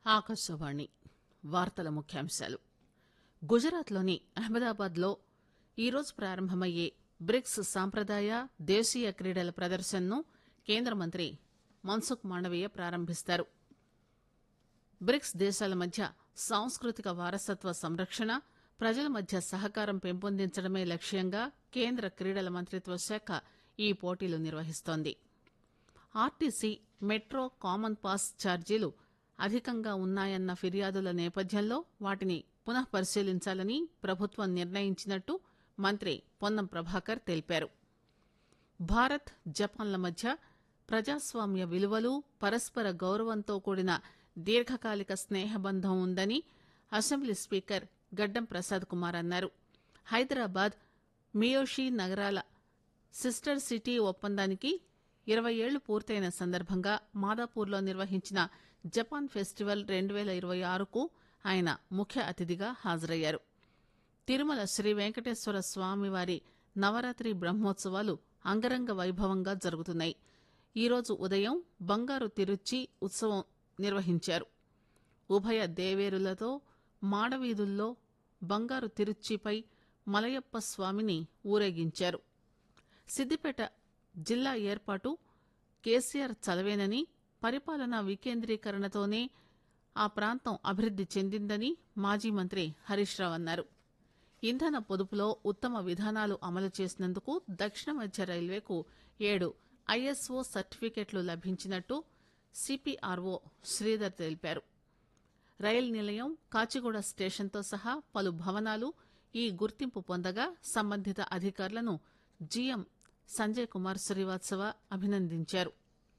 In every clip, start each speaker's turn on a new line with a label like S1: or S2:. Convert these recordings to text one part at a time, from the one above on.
S1: ఆకాశవాణి వార్తల ముఖ్యాంశాలు గుజరాత్లోని అహ్మదాబాద్లో ఈరోజు ప్రారంభమయ్యే బ్రిక్స్ సాంప్రదాయ దేశీయ క్రీడల ప్రదర్శనను కేంద్ర మంత్రి మన్సుఖ్ మాండవీయ ప్రారంభిస్తారు బ్రిక్స్ దేశాల మధ్య సాంస్కృతిక వారసత్వ సంరక్షణ ప్రజల మధ్య సహకారం పెంపొందించడమే లక్ష్యంగా కేంద్ర క్రీడల మంత్రిత్వ శాఖ ఈ పోటీలు నిర్వహిస్తోంది ఆర్టీసీ మెట్రో కామన్ పాస్ ఛార్జీలు అధికంగా ఉన్నాయన్న ఫిర్యాదుల నేపథ్యంలో వాటిని పునః పరిశీలించాలని ప్రభుత్వం నిర్ణయించినట్టు మంత్రి పొన్నం ప్రభాకర్ తెలిపారు భారత్ జపాన్ల మధ్య ప్రజాస్వామ్య విలువలు పరస్పర గౌరవంతో కూడిన దీర్ఘకాలిక స్నేహబంధం ఉందని అసెంబ్లీ స్పీకర్ గడ్డం ప్రసాద్ కుమార్ అన్నారు హైదరాబాద్ మియోషి నగరాల సిస్టర్ సిటీ ఒప్పందానికి ఇరవై ఏళ్లు పూర్తయిన సందర్భంగా మాదాపూర్లో నిర్వహించిన జపాన్ ఫెస్టివల్ రెండు పేల ఇరవై ఆరుకు ఆయన ముఖ్య అతిథిగా హాజరయ్యారు తిరుమల శ్రీ వెంకటేశ్వర స్వామివారి నవరాత్రి బ్రహ్మోత్సవాలు అంగరంగ వైభవంగా జరుగుతున్నాయి ఈరోజు ఉదయం బంగారు తిరుచి ఉత్సవం నిర్వహించారు ఉభయ దేవేరులతో మాడవీధుల్లో బంగారు తిరుచిపై మలయప్ప స్వామిని ఊరేగించారు సిద్దిపేట జిల్లా ఏర్పాటు కేసీఆర్ చలవేనని పరిపాలనా వికేంద్రీకరణతోనే ఆ ప్రాంతం అభివృద్ది చెందిందని మాజీ మంత్రి హరీష్ రావు అన్నారు ఇంధన పొదుపులో ఉత్తమ విధానాలు అమలు చేసినందుకు దక్షిణ మధ్య రైల్వేకు ఏడు ఐఎస్ఓ సర్టిఫికెట్లు లభించినట్టు సిపిఆర్ఓ శ్రీధర్ తెలిపారు రైలు నిలయం కాచిగూడ స్టేషన్తో సహా పలు భవనాలు ఈ గుర్తింపు పొందగా సంబంధిత అధికారులను జీఎం సంజయ్ కుమార్ శ్రీవాత్సవ అభినందించారు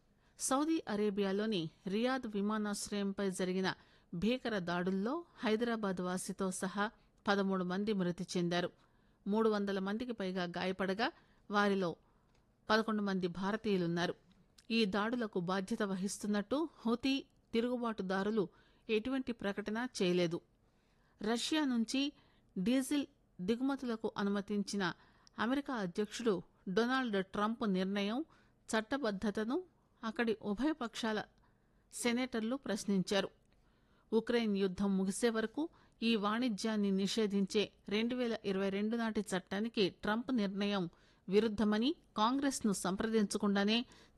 S1: సౌదీ అరేబియాలోని రియాద్ విమానాశ్రయంపై జరిగిన భీకర దాడుల్లో హైదరాబాద్ వాసితో సహా పదమూడు మంది మృతి చెందారు మూడు వందల మందికి పైగా గాయపడగా వారిలో పదకొండు మంది భారతీయులున్నారు ఈ దాడులకు బాధ్యత వహిస్తున్నట్టు హుతీ తిరుగుబాటుదారులు ఎటువంటి ప్రకటన చేయలేదు రష్యా నుంచి డీజిల్ దిగుమతులకు అనుమతించిన అమెరికా అధ్యక్షుడు డొనాల్డ్ ట్రంప్ నిర్ణయం చట్టబద్దతను అక్కడి ఉభయ పక్షాల సెనేటర్లు ప్రశ్నించారు ఉక్రెయిన్ యుద్దం ముగిసే వరకు ఈ వాణిజ్యాన్ని నిషేధించే రెండు పేల ఇరవై రెండు నాటి చట్టానికి ట్రంప్ నిర్ణయం విరుద్దమని కాంగ్రెస్ ను సంప్రదించకుండానే